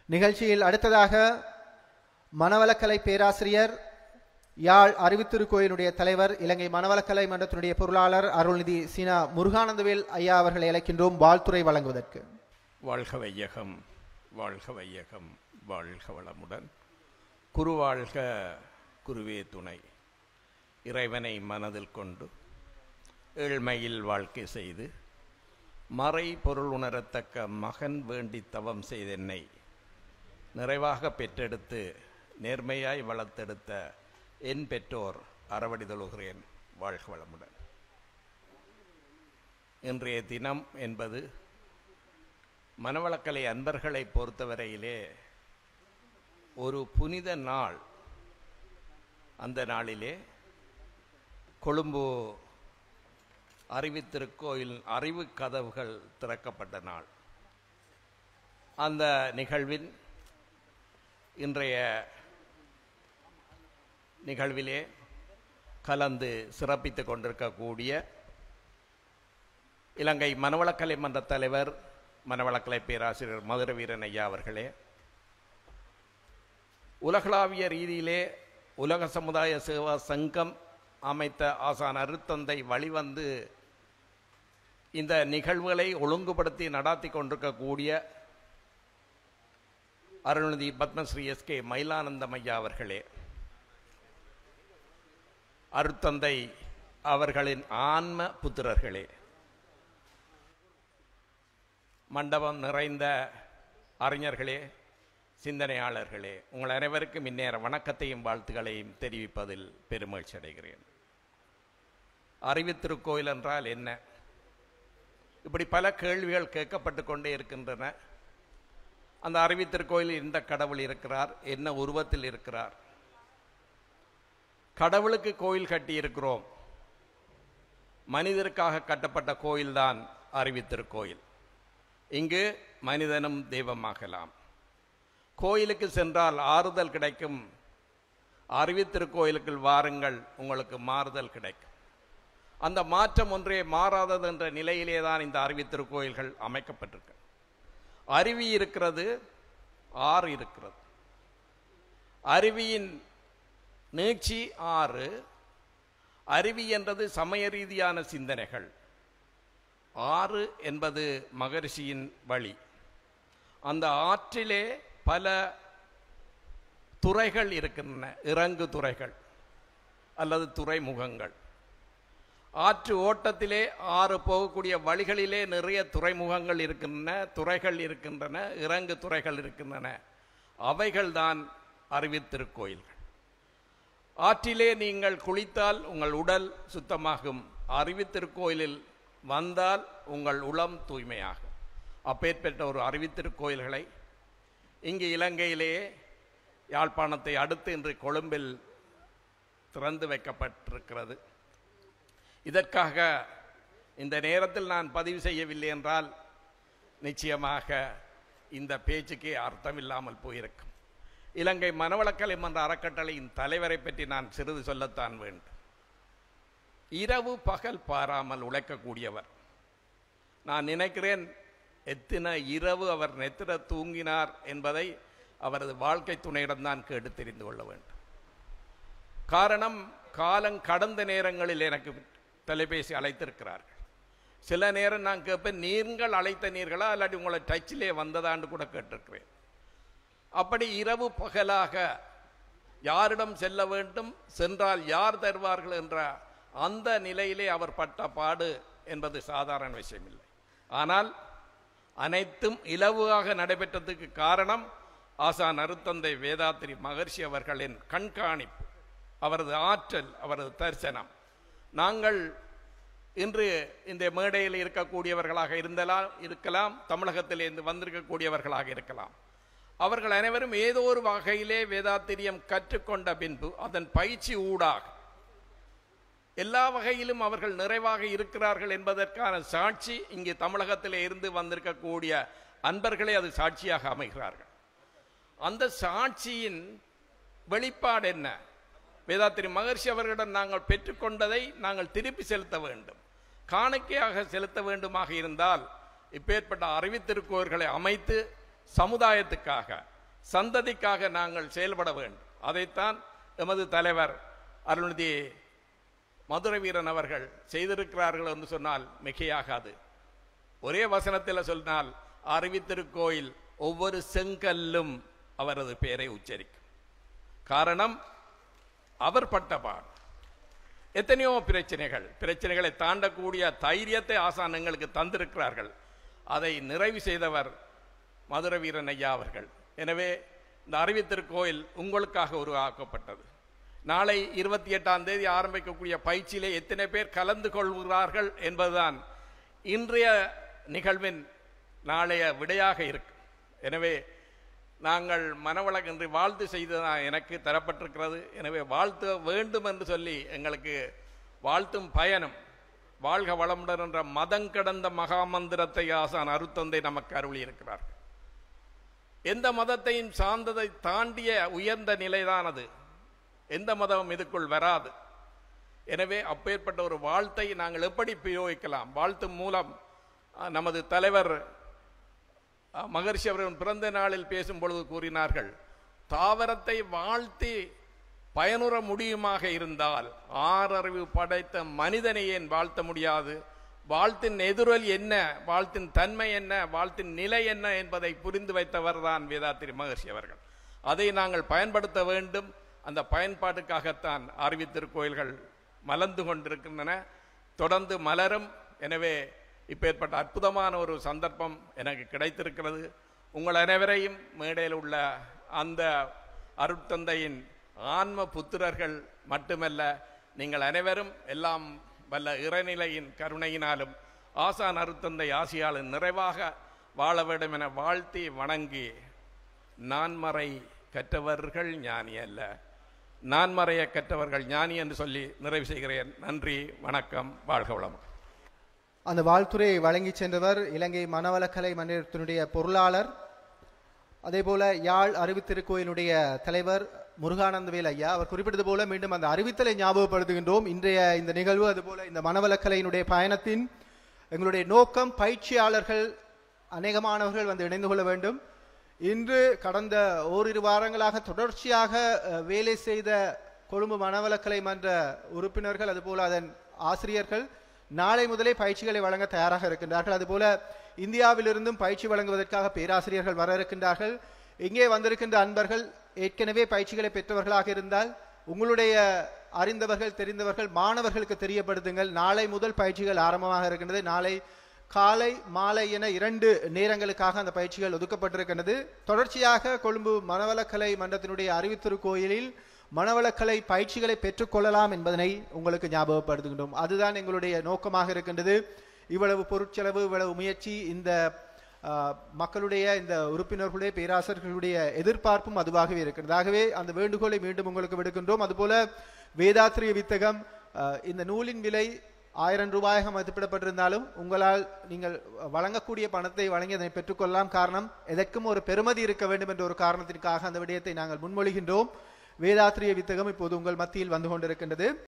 நிகழ்ச்சியில் அடுத்ததாக மனவளக்கலை பேராசிரியர் யாழ் அறிவித்திருக்கோயிலுடைய தலைவர் இலங்கை மனவளக்கலை மன்றத்தினுடைய பொருளாளர் அருள்நிதி சீனா முருகானந்தவேல் ஐயா அவர்களை அழைக்கின்றோம் வாழ்த்துறை வழங்குவதற்கு வாழ்க வையகம் வாழ்க வையகம் வாழ்க வளமுடன் குரு வாழ்க குருவே துணை இறைவனை மனதில் கொண்டு ஏழ்மையில் வாழ்க்கை செய்து மறை பொருள் உணரத்தக்க மகன் வேண்டி தவம் செய்தென்னை நிறைவாக பெற்றெடுத்து நேர்மையாய் வளர்த்தெடுத்த என் பெற்றோர் அறவடி தொழுகிறேன் வாழ்க வளமுடன் இன்றைய தினம் என்பது மனவளக்கலை அன்பர்களை பொறுத்தவரையிலே ஒரு புனித நாள் அந்த நாளிலே கொழும்பு அறிவித்திருக்கோயில் அறிவு கதவுகள் திறக்கப்பட்ட நாள் அந்த நிகழ்வின் இன்றைய நிகழ்விலே கலந்து சிறப்பித்துக் கொண்டிருக்கக்கூடிய இலங்கை மனவளக்கலை மன்ற தலைவர் மனவளக்கலை பேராசிரியர் மதுர வீரன் ஐயா அவர்களே உலகளாவிய ரீதியிலே உலக சமுதாய சேவா சங்கம் அமைத்த ஆசான் அருத்தந்தை வழிவந்து இந்த நிகழ்வுகளை ஒழுங்குபடுத்தி நடாத்தி கொண்டிருக்கக்கூடிய அருள்நிதி பத்மஸ்ரீ எஸ் கே மயிலானந்தம் ஐயா அவர்களே அருத்தந்தை அவர்களின் ஆன்ம புத்திரர்களே மண்டபம் நிறைந்த அறிஞர்களே சிந்தனையாளர்களே உங்கள் அனைவருக்கும் இந்நேர வணக்கத்தையும் வாழ்த்துக்களையும் தெரிவிப்பதில் பெருமகிழ்ச்சி அடைகிறேன் அறிவித்திருக்கோயில் என்றால் என்ன இப்படி பல கேள்விகள் கேட்கப்பட்டு கொண்டே இருக்கின்றன அந்த அறிவித்திருக்கோயிலில் எந்த கடவுள் இருக்கிறார் என்ன உருவத்தில் இருக்கிறார் கடவுளுக்கு கோயில் கட்டி இருக்கிறோம் மனிதருக்காக கட்டப்பட்ட கோயில்தான் அறிவித்திருக்கோயில் இங்கு மனிதனும் தெய்வமாகலாம் கோயிலுக்கு சென்றால் ஆறுதல் கிடைக்கும் அறிவித்திருக்கோயிலுக்கு வாருங்கள் உங்களுக்கு மாறுதல் கிடைக்கும் அந்த மாற்றம் ஒன்றே மாறாதது என்ற நிலையிலே தான் இந்த அறிவித்திருக்கோயில்கள் அமைக்கப்பட்டிருக்கு அருவி இருக்கிறது ஆறு இருக்கிறது அருவியின் நீட்சி ஆறு அருவி என்றது சமய ரீதியான சிந்தனைகள் ஆறு என்பது மகரிஷியின் வழி அந்த ஆற்றிலே பல துறைகள் இருக்கின்றன இறங்கு துறைகள் அல்லது துறைமுகங்கள் ஆற்று ஓட்டத்திலே ஆறு போகக்கூடிய வழிகளிலே நிறைய துறைமுகங்கள் இருக்கின்றன துறைகள் இருக்கின்றன இறங்கு துறைகள் இருக்கின்றன அவைகள்தான் அறிவித்திருக்கோயில்கள் ஆற்றிலே நீங்கள் குளித்தால் உங்கள் உடல் சுத்தமாகும் அறிவித்திருக்கோயிலில் வந்தால் உங்கள் உளம் தூய்மையாகும் அப்பேற்பட்ட ஒரு அறிவித்திருக்கோயில்களை இங்கு இலங்கையிலேயே யாழ்ப்பாணத்தை அடுத்து இன்று கொழும்பில் திறந்து வைக்கப்பட்டிருக்கிறது இதற்காக இந்த நேரத்தில் நான் பதிவு செய்யவில்லை என்றால் நிச்சயமாக இந்த பேச்சுக்கே அர்த்தமில்லாமல் போயிருக்கும் இலங்கை மனவளக்கலை மன்ற அறக்கட்டளையின் தலைவரை பற்றி நான் சிறிது சொல்லத்தான் வேண்டும் இரவு பகல் பாராமல் உழைக்கக்கூடியவர் நான் நினைக்கிறேன் எத்தனை இரவு அவர் நெத்திர தூங்கினார் என்பதை அவரது வாழ்க்கை துணையிடம்தான் கேட்டு தெரிந்து கொள்ள வேண்டும் காரணம் காலம் கடந்த நேரங்களில் எனக்கு தொலைபேசி அழைத்திருக்கிறார்கள் சில நேரம் நான் கேட்பேன் நீங்கள் அழைத்த நீர்களா இல்லாட்டி உங்களை டச்சிலே வந்ததான்னு கூட கேட்டிருக்கிறேன் அப்படி இரவு பகலாக யாரிடம் செல்ல வேண்டும் சென்றால் யார் தருவார்கள் என்ற அந்த நிலையிலே அவர் பட்ட பாடு என்பது சாதாரண விஷயமில்லை ஆனால் அனைத்தும் இலவாக நடைபெற்றதுக்கு காரணம் ஆசான் அருத்தந்தை வேதாத்திரி மகர்ஷி அவர்களின் கண்காணிப்பு அவரது ஆற்றல் அவரது தரிசனம் நாங்கள் இன்று இந்த மேடையில் இருக்கக்கூடியவர்களாக இருந்தலாம் இருக்கலாம் தமிழகத்திலிருந்து வந்திருக்கக்கூடியவர்களாக இருக்கலாம் அவர்கள் அனைவரும் ஏதோ ஒரு வகையிலே வேதாத்திரியம் கற்றுக்கொண்ட பின்பு அதன் பயிற்சி ஊடாக எல்லா வகையிலும் அவர்கள் நிறைவாக இருக்கிறார்கள் என்பதற்கான சாட்சி இங்கே தமிழகத்திலே இருந்து வந்திருக்கக்கூடிய அன்பர்களே அது சாட்சியாக அமைகிறார்கள் அந்த சாட்சியின் வெளிப்பாடு என்ன வேதாத்திரி மகர்ஷி அவர்களிடம் நாங்கள் பெற்றுக்கொண்டதை நாங்கள் திருப்பி செலுத்த வேண்டும் காணிக்கையாக செலுத்த வேண்டுமாக இருந்தால் இப்பேற்பட்ட அறிவித்திருக்கோர்களை அமைத்து சமுதாயத்துக்காக சந்ததிக்காக நாங்கள் செயல்பட வேண்டும் அதைத்தான் எமது தலைவர் அருள்நிதி மதுரை வீரன் அவர்கள் செய்திருக்கிறார்கள் என்று சொன்னால் மிகையாகாது ஒரே வசனத்தில் சொன்னால் அறிவித்திருக்கோயில் ஒவ்வொரு செங்கல்லும் அவரது பெயரை உச்சரிக்கும் காரணம் அவர் பட்டபாடு எத்தனையோ பிரச்சனைகள் பிரச்சனைகளை தாண்டக்கூடிய தைரியத்தை ஆசான் எங்களுக்கு தந்திருக்கிறார்கள் அதை நிறைவு செய்தவர் மதுரை வீரன் ஐயா அவர்கள் எனவே இந்த அறிவித்திருக்கோயில் உங்களுக்காக உருவாக்கப்பட்டது நாளை இருபத்தி எட்டாம் தேதி ஆரம்பிக்கக்கூடிய பயிற்சியிலே எத்தனை பேர் கலந்து கொள்கிறார்கள் என்பதுதான் இன்றைய நிகழ்வின் நாளைய விடையாக இருக்கு எனவே நாங்கள் மனவளகின்றி வாழ்த்து செய்ததான் எனக்கு தரப்பட்டிருக்கிறது எனவே வாழ்த்த வேண்டும் என்று சொல்லி எங்களுக்கு வாழ்த்தும் பயணம் வாழ்க வளமுடன் என்ற மதங்கடந்த மகாமந்திரத்தை ஆசான் அருத்தந்தை நமக்கு அருளி இருக்கிறார்கள் எந்த மதத்தையும் சார்ந்ததை தாண்டிய உயர்ந்த நிலைதான் அது எந்த மதமும் இதுக்குள் வராது எனவே அப்பேற்பட்ட ஒரு வாழ்த்தை நாங்கள் எப்படி பிரயோகிக்கலாம் வாழ்த்து மூலம் அஹ், நமது தலைவர் அஹ், மகர்ஷி அவர்கள் பிறந்த நாளில் பேசும் பொழுது கூறினார்கள் தாவரத்தை வாழ்த்தி பயனுற முடியுமாக இருந்தால் ஆறறிவு படைத்த மனிதனை ஏன் வாழ்த்த முடியாது வாழ்த்தின் எதிரொல் என்ன வாழ்த்தின் தன்மை என்ன வாழ்த்தின் நிலை என்ன என்பதை புரிந்து வைத்தவர் தான் வேதாத்திரி மகர்ஷி அவர்கள் அதை நாங்கள் பயன்படுத்த வேண்டும் அந்த பயன்பாட்டுக்காகத்தான் அறிவித்திருக்கோயில்கள் மலர்ந்து கொண்டிருக்கின்றன தொடர்ந்து மலரும் எனவே இப்பேற்பட்ட அற்புதமான ஒரு சந்தர்ப்பம் எனக்கு கிடைத்திருக்கிறது உங்கள் அனைவரையும் மேடையில் உள்ள அந்த அருட்தந்தையின் ஆன்ம புத்திரர்கள் மட்டுமல்ல நீங்கள் அனைவரும் எல்லாம் வல்ல இறைநிலையின் கருணையினாலும் ஆசான் அருட்தந்தை ஆசியாலும் நிறைவாக வாழ வேண்டும் என வாழ்த்தி வணங்கி நான்மறை கற்றவர்கள் ஞானி அல்ல நான்மறைய கற்றவர்கள் ஞானி என்று சொல்லி நிறைவு செய்கிறேன் நன்றி வணக்கம் வாழ்க வளம் அந்த வாழ்த்துறையை வழங்கி சென்றவர் இலங்கை மனவளக்கலை மன்றத்தினுடைய பொருளாளர் அதேபோல யாழ் அறிவித்திருக்கோயிலுடைய தலைவர் முருகானந்தவேல் ஐயா அவர் குறிப்பிட்டது போல மீண்டும் அந்த அறிவித்தலை ஞாபகப்படுத்துகின்றோம் இன்றைய இந்த நிகழ்வு அதுபோல இந்த மனவளக்கலையினுடைய பயணத்தின் எங்களுடைய நோக்கம் பயிற்சியாளர்கள் அநேகமானவர்கள் வந்து இணைந்து கொள்ள வேண்டும் இன்று கடந்த ஓரிரு வாரங்களாக தொடர்ச்சியாக அஹ், வேலை செய்த கொழும்பு மனவளக்கலை மன்ற உறுப்பினர்கள் அதுபோல அதன் ஆசிரியர்கள் நாளை முதலே பயிற்சிகளை வழங்க தயாராக இருக்கின்றார்கள் அதுபோல இந்தியாவிலிருந்தும் பயிற்சி வழங்குவதற்காக பேராசிரியர்கள் வர இருக்கின்றார்கள் இங்கே வந்திருக்கின்ற அன்பர்கள் ஏற்கனவே பயிற்சிகளை பெற்றவர்களாக இருந்தால் உங்களுடைய அறிந்தவர்கள் தெரிந்தவர்கள் மாணவர்களுக்கு தெரியப்படுத்துங்கள் நாளை முதல் பயிற்சிகள் ஆரம்பமாக இருக்கின்றது நாளை காலை மாலை என இரண்டு நேரங்களுக்காக அந்த பயிற்சிகள் ஒதுக்கப்பட்டிருக்கின்றது தொடர்ச்சியாக கொழும்பு மனவளக்கலை மன்றத்தினுடைய அறிவித்திருக்கோயிலில் மனவளக்கலை பயிற்சிகளை பெற்றுக்கொள்ளலாம் என்பதனை உங்களுக்கு ஞாபகப்படுத்துகின்றோம் அதுதான் எங்களுடைய நோக்கமாக இருக்கின்றது இவ்வளவு பொருட்செலவு இவ்வளவு முயற்சி இந்த ஆ, மக்களுடைய இந்த உறுப்பினர்களுடைய பேராசிரியர்களுடைய எதிர்பார்ப்பும் அதுவாகவே இருக்கிறது ஆகவே அந்த வேண்டுகோளை மீண்டும் உங்களுக்கு விடுக்கின்றோம் அதுபோல வேதாத்திரிய வித்தகம் ஆ, இந்த நூலின் விலை ஆயிரம் ரூபாயாக மதிப்பிடப்பட்டிருந்தாலும் உங்களால் நீங்கள் வழங்கக்கூடிய பணத்தை வழங்கி அதனை பெற்றுக்கொள்ளலாம் காரணம் எதற்கும் ஒரு பெருமதி இருக்க வேண்டும் என்ற ஒரு காரணத்திற்காக அந்த விடயத்தை நாங்கள் முன்மொழிகின்றோம் வேதாத்திரிய வித்தகம் இப்போது உங்கள் மத்தியில் வந்து கொண்டிருக்கின்றது